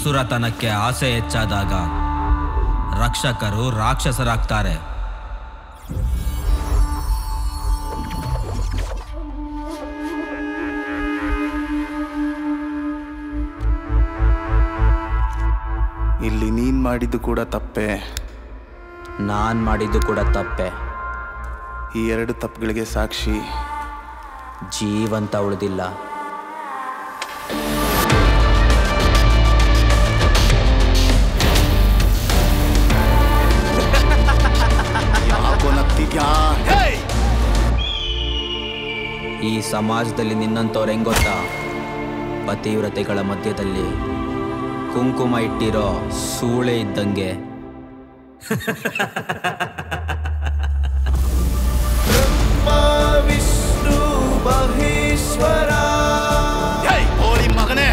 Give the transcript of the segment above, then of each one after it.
ಅಸುರತನಕ್ಕೆ ಆಸೆ ಹೆಚ್ಚಾದಾಗ ರಕ್ಷಕರು ರಾಕ್ಷಸರಾಗ್ತಾರೆ ಇಲ್ಲಿ ನೀನ್ ಮಾಡಿದ್ದು ಕೂಡ ತಪ್ಪೆ ನಾನ್ ಮಾಡಿದ್ದು ಕೂಡ ತಪ್ಪೆ ಈ ಎರಡು ತಪ್ಪುಗಳಿಗೆ ಸಾಕ್ಷಿ ಜೀವಂತ ಉಳಿದಿಲ್ಲ ಯಾಕೋ ನಗ್ತಿದ್ಯಾ ಈ ಸಮಾಜದಲ್ಲಿ ನಿನ್ನಂತವ್ರು ಹೆಂಗ್ ಗೊತ್ತಾ ಪತಿವ್ರತೆಗಳ ಮಧ್ಯದಲ್ಲಿ ಕುಂಕುಮ ಇಟ್ಟಿರೋ ಸೂಳೆ ಇದ್ದಂಗೆ ವಿಷ್ಣು ಮಹೇಶ್ವರ ಹೋಳಿ ಮಗನೇ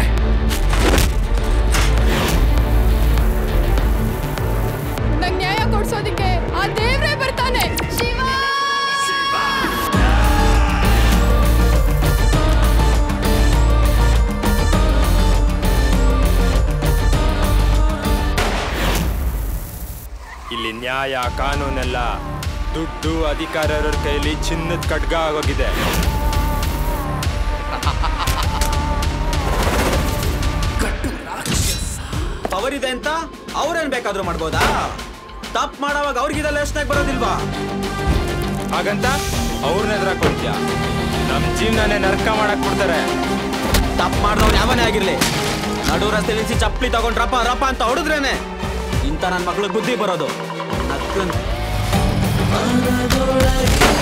ನಂಗ್ ನ್ಯಾಯ ಕೊಡ್ಸೋದಿಕ್ಕೆ ಆ ದೇವ್ರೇ ಬರ್ತಾನೆ ಶಿವ ಇಲ್ಲಿ ನ್ಯಾಯ ಕಾನೂನೆಲ್ಲ ದುಡ್ಡು ಅಧಿಕಾರರ ಕೈಲಿ ಚಿನ್ನದ ಖಡ್ಗ ಆಗೋಗಿದೆ ಪವರ್ ಇದೆ ಅಂತ ಅವ್ರೇನ್ ಬೇಕಾದ್ರೂ ಮಾಡ್ಬೋದಾ ತಪ್ಪು ಮಾಡೋವಾಗ ಅವ್ರಿಗಿದೆಲ್ಲ ಯೋಚನೆ ಬರೋದಿಲ್ವಾ ಹಾಗಂತ ಅವ್ರನ್ನ ಎದುರಾಕೊಳ್ತೀಯ ನಮ್ ಜೀವನನೇ ನರ್ಕ ಮಾಡಕ್ ಕೊಡ್ತಾರೆ ತಪ್ಪು ಮಾಡಿದವ್ರು ಯಾವನೇ ಆಗಿರ್ಲಿ ನಡು ರಸ್ತೆ ನಿಲ್ಸಿ ಚಪ್ಪಲಿ ತಗೊಂಡ್ ರಪ ರಪ ಅಂತ ಹೊಡೆದ್ರೇನೆ ಇಂಥ ನನ್ನ ಮಕ್ಳಿಗೆ ಬುದ್ಧಿ ಬರೋದು ನಕ್ಕನ್